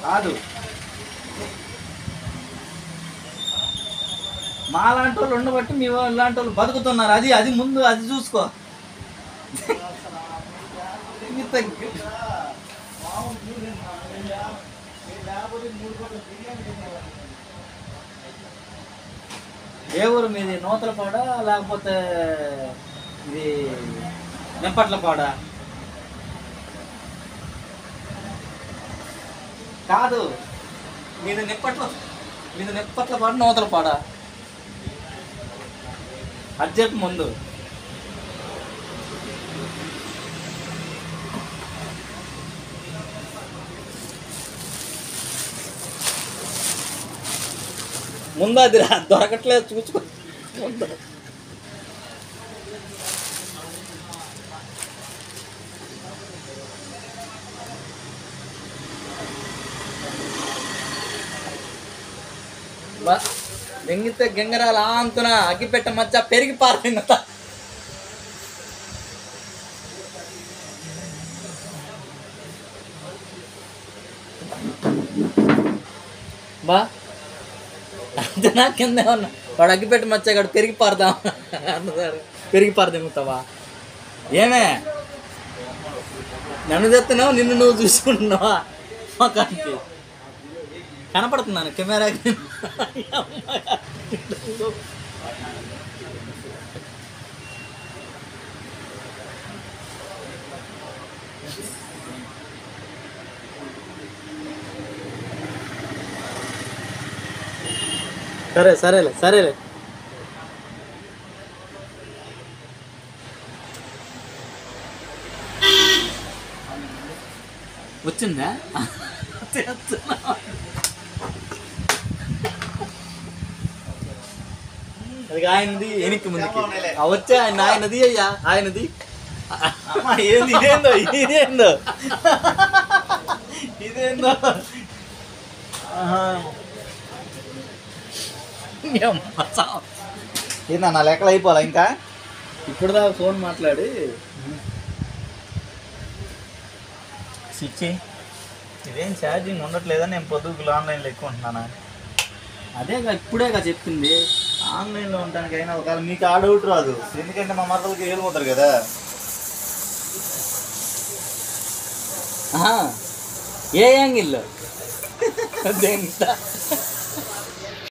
కాదు మా లాంటి వాళ్ళు ఉండబట్టి మీ వాళ్ళు లాంటి వాళ్ళు బతుకుతున్నారు అది అది ముందు అది చూసుకో ఇంత గ- ఏ ఊరు మీది నూతలపాడ లేకపోతే ఇది నెంపట్లపాడ కాదు మీది నిప్పట్ల మీది నిప్పట్లపాడ నూతలపాడ అది చెప్పు ముందు ముందు అది రా దొరకట్లేదు చూసుకో ముందు బా దెంగితే గెంగరాల అంతున అగ్గిపెట్ట మధ్య పెరిగి పారిందట బా అంతనా కింద ఏమన్నా వాడు అగ్గిపెట్టి మచ్చాడు పెరిగి పారదాం అన్నారు పెరిగి పారదెంగుతావా ఏమే నన్ను తెస్తున్నావు నిన్ను నువ్వు చూసుకుంటున్నావా మొఖానికి కనపడుతున్నాను కెమెరాకి సరే సరేలే సరేలే వచ్చిందా తెస్తున్నా. అది ఆయనది వెనక్కి ముందుకి ఆ వచ్చే ఆయన ఆయనది అయ్యా ఆయనది అమ్మా ఏంది ఇదేందో ఇదేందో ఇదేందో ఆహా. ఏందా నా లెక్కలు అయిపోవాలా ఇంకా ఇప్పుడు దాకా ఫోన్ మాట్లాడి స్విచ్ ఇదేం ఛార్జింగ్ ఉండట్లేదని నేను పొద్దుగులు ఆన్లైన్లో ఎక్కువ ఉంటున్నానా అదేగా ఇప్పుడేగా చెప్పింది ఆన్లైన్లో ఉండడానికి అయినా ఒకవేళ మీకు ఆ డౌట్ రాదు ఎందుకంటే మా మరదలకి వెళ్ళిపోతారు కదా ఆహా. ఏ యాంగిల్లో దేంత